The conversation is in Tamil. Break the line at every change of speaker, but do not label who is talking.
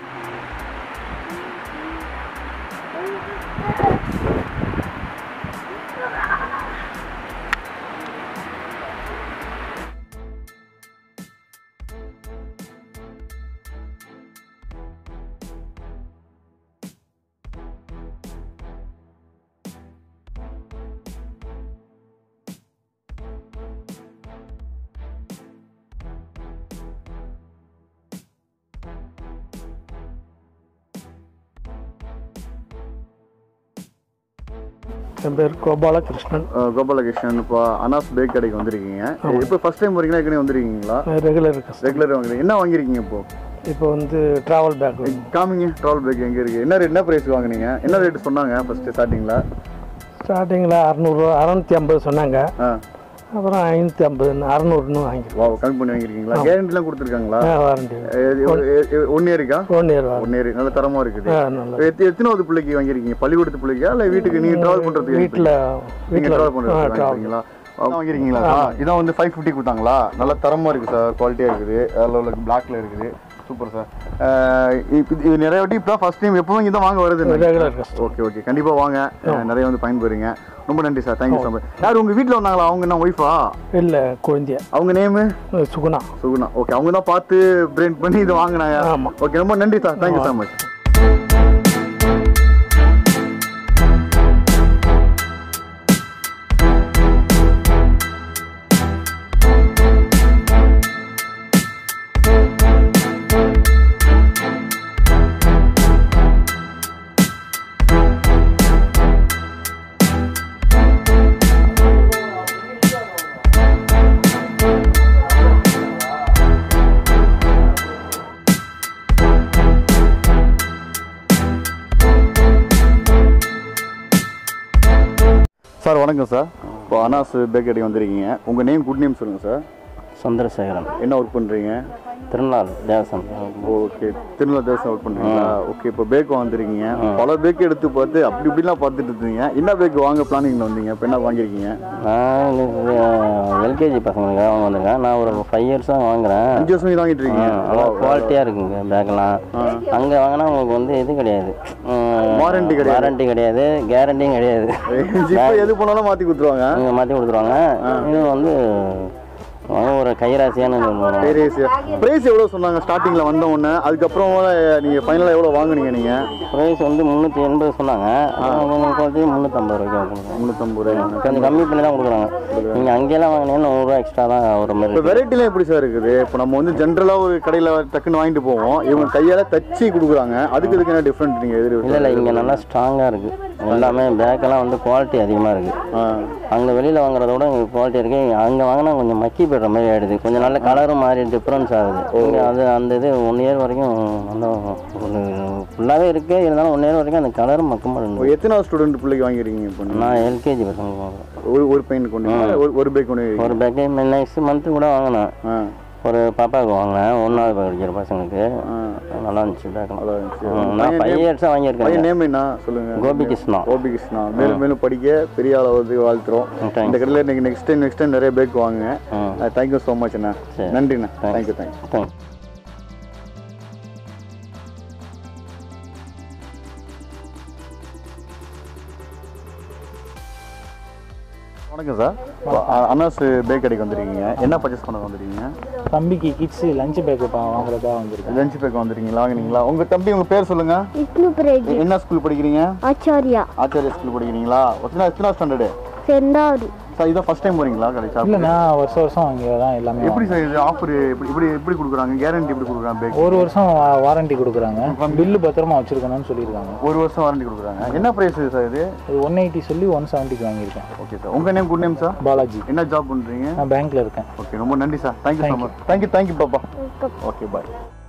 என் பேர் கோபாலகிருஷ்ணன்
அஹ் கோபாலகிருஷ்ணன் இப்போ அனாஸ் பேக் கடைக்கு வந்திருக்கீங்க இப்போ ஃபர்ஸ்ட் டைம் வரீங்களா ஏற்கனவே வந்திருக்கீங்களா
ரெகுலர் கஸ்டமர்
ரெகுலர் வாங்குறீங்க என்ன வாங்கிருக்கீங்க இப்போ
இப்போ வந்து ட்ராவல் பேக்
காமிங்க ட்ராவல் பேக் எங்கே இருக்கு என்ன ரேட் என்ன ப்ரைஸ் வாங்குனீங்க என்ன ரேட் சொன்னாங்க ஃபர்ஸ்ட் ஸ்டார்டிங்கில்
ஸ்டார்டிங்கில் அறநூறுவா அறநூற்றி ஐம்பது சொன்னாங்க
ஆ
அப்புறம் ஐநூற்றி ஐம்பது அறநூறுன்னு வாங்கிடுவோம்
வா கம்மி பண்ணி வாங்கிருக்கீங்களா கேரண்டிலாம் கொடுத்துருக்காங்களா
வாரண்டி
ஒன் இயருக்கா
ஒன் இயர் வரும்
ஒன் இயர் நல்ல தரமாக இருக்குது
ஆ, நல்லா
எத்த- எத்தனாவது பிள்ளைக்கு வாங்கிருக்கீங்க பள்ளிக்கூடத்து பிள்ளைக்கா இல்லை வீட்டுக்கு நீங்கள் ட்ராவல் பண்ணுறதுக்கு
வீட்டில்
நீங்க
வீட்டில்
ட்ராவல் பண்ணுறதுக்கு
ட்ராவல்
வாங்கிருக்கீங்களா வாங்கிருக்கீங்களா சார் இதான் வந்து ஃபைவ் ஃபிஃப்டி கொடுத்தாங்களா நல்ல தரமாக இருக்குது சார் குவாலிட்டியாக இருக்குது அதில் உள்ள பிளாக்ல இருக்குது சூப்பர் சார் இது நிறைய வாட்டி இப்போ ஃபர்ஸ்ட் டைம் எப்பவும் இங்கே தான் வாங்க வருது
ரெகுலர் கஸ்டமர்
ஓகே ஓகே கண்டிப்பாக வாங்க அஹ், நிறைய வந்து பயன்பெறுங்க ரொம்ப நன்றி சார் தேங்க்யூ ஸோ மச் யார் உங்கள் வீட்டில் வந்தாங்களா அவங்க என்ன ஒய்ஃபா
இல்லை குழந்தைய
அவங்க நேமு
சுகுணா
சுகுணா ஓகே அவங்க தான் பார்த்து பிரிண்ட் பண்ணி இது வாங்கினாங்க
ஆமாம்
ஓகே ரொம்ப நன்றி sir thank you so much sir வணக்கம் சார் இப்போ அனாஸ் பேக்கரி வந்திருக்கீங்க உங்கள் நேம் குட் நேம் சொல்லுங்கள் சார்
சந்திரசேகரன்
என்ன ஒர்க் பண்ணுறீங்க
திருநாள் தேவசம்
ஓகே திருநெல்வேலி தேவசம் ஒர்க் பண்ணுறீங்களா ஓகே இப்போ பேக் வந்திருக்கீங்க பல பேக் எடுத்து பார்த்து அப்படி இப்படிலாம் பார்த்துட்டு இருந்தீங்க என்ன பேக் வாங்க பிளானிங்கில் வந்தீங்க இப்போ என்ன வாங்கியிருக்கீங்க
நான் எல்கேஜி பசங்களுக்காக அவங்க வந்திருக்கேன் நான் ஒரு ஃபைவ் இயர்ஸாக வாங்குறேன்
அஞ்சு வருஷம் இது வாங்கிட்டு இருக்கீங்க
நல்லா குவாலிட்டியாக இருக்குங்க பேக்கெல்லாம் அங்கே வாங்கினா உங்களுக்கு வந்து இது கிடையாது
Warranty கிடையாது.
வாரண்டி கிடையாது கேரண்டியும் கிடையாது
இப்போ எது போனாலும் மாற்றி கொடுத்துருவாங்க
இங்கே மாற்றி கொடுத்துருவாங்க இது வந்து ஒரு கைராசியான
சரி ப்ரைஸ் எவ்வளோ சொன்னாங்க ஸ்டார்டிங்கில் வந்த உடனே அதுக்கப்புறம் நீங்கள் ஃபைனலாக எவ்வளோ வாங்குனீங்க நீங்கள்
ப்ரைஸ் வந்து முந்நூற்றி எண்பது சொன்னாங்க கொஞ்சம் குறைச்சி முந்நூற்றம்பது ரூபாய்க்கு கொடுக்குறாங்க
முந்நூற்றம்பது ரூபாய்
கொஞ்சம் கம்மி பண்ணி தான் கொடுக்குறாங்க நீங்கள் அங்கேயெல்லாம் வாங்கினீங்கன்னா நூறுரூவா எக்ஸ்ட்ரா தான் வர மாதிரி
இப்போ
இருக்கு.
வெரைட்டிலாம் எப்படி சார் இருக்குது இப்போ நம்ம வந்து ஜென்ரலாக ஒரு கடையில் டக்குன்னு வாங்கிட்டு போவோம் இவங்க கையால் தச்சு கொடுக்குறாங்க அதுக்கு இதுக்கு என்ன டிஃப்ரெண்ட் நீங்கள்
இல்லை
எதிர்
இல்லை இங்கே நல்லா ஸ்ட்ராங்காக இருக்குது எல்லாமே பேக்கெல்லாம் வந்து குவாலிட்டி அதிகமாக இருக்குது
ஆ
அங்கே வெளியில் வாங்குறத விட இங்கே குவாலிட்டி இருக்குது அங்கே வாங்கினா கொஞ்சம் மக்கி போய்டுற மாதிரி ஆகிடுது கொஞ்சம் நல்ல கலரும் மாறி டிஃப்ரென்ஸ் ஆகுது இங்கே அது அந்த இது ஒன் இயர் வரைக்கும் நல்லா ஒரு ஃபுல்லாகவே இருக்குது இருந்தாலும் ஒன் இயர் வரைக்கும் அந்த கலரும் மக்க
இப்போ
மாட்டேங்குது
எத்தனை ஸ்டூடெண்ட் பிள்ளைக்கு வாங்கிருக்கீங்க இப்போ நீங்க?
நான் எல்கேஜி பசங்க வாங்குறேன்
ஒரு ஒரு பையனுக்கு ஒன்று ஒரு ஒரு பேக் ஒன்று
ஒரு பேக்கே நெக்ஸ்ட் மந்த்து கூட வாங்கினேன்
ஆ
ஒரு பாப்பாவுக்கு வாங்கினேன் ஒன்றாவது படிக்கிற பசங்களுக்கு
ஆ
நல்லா இருந்துச்சு பேக்கெல்லாம்
நல்லா இருந்துச்சு.
ம், நான் ஃபைவ் இயர்ஸாக
பையன்
வாங்கியிருக்கேன்
நேம் என்ன சொல்லுங்க
கோபி கிருஷ்ணா
கோபி கிருஷ்ணா மேலும் மேலும் படிக்க பெரிய அளவுக்கு வாழ்த்துறோம்
thanks.
இந்த கடையில் நீங்கள் நெக்ஸ்ட் டைம் நெக்ஸ்ட் டைம் நிறைய பேக் வாங்குங்க
ம்
தேங்க்யூ ஸோ மச் அண்ணா
சரி.
நன்றிண்ணா தேங்க்யூ தேங்க்யூ
தேங்க்ஸ்
வணக்கம் சார் அனாஸ் பேக் கடைக்கு வந்திருக்கீங்க என்ன பர்ச்சேஸ் பண்ண வந்திருக்கீங்க
தம்பிக்கு கிட்ஸ் லஞ்ச் பேக் வாங்குறதா வந்திருக்கேன்
லஞ்ச் பேக் வந்திருக்கீங்களா வாங்கினீங்களா உங்க தம்பி உங்க பேர் சொல்லுங்க
விஷ்ணுபிரேஜி
என்ன ஸ்கூல் படிக்கிறீங்க
ஆச்சாரியா
ஆச்சாரிய ஸ்கூல் படிக்கிறீங்களா எத்தனை எத்தனை ஸ்டாண்டர்டு
ரெண்டாவது
சார் இதான் ஃபர்ஸ்ட் டைம் வரீங்களா கடை
இல்லை
ஷாப்
நான் வருஷம் வருஷம் அங்கே தான் எல்லாமே
எப்படி சார் இது ஆஃபர் இப்படி இப்படி எப்படி கொடுக்குறாங்க கேரண்டி எப்படி கொடுக்குறாங்க பேக்
ஒரு வருஷம் வாரண்டி கொடுக்குறாங்க பில்லு பத்திரமா வச்சிருக்கணும்னு சொல்லியிருக்காங்க
ஒரு வருஷம் வாரண்டி கொடுக்குறாங்க என்ன ப்ரைஸ் சார் இது
இது ஒன் எயிட்டி சொல்லி ஒன் செவன்ட்டிக்கு வாங்கியிருக்கேன்
ஓகே சார் உங்க name good name sir
Balaji
என்ன ஜாப் பண்றீங்க
நான் பேங்க்ல இருக்கேன்
ஓகே ரொம்ப நன்றி sir thank you so much thank you thank you பாப்பா ஓகே பாய்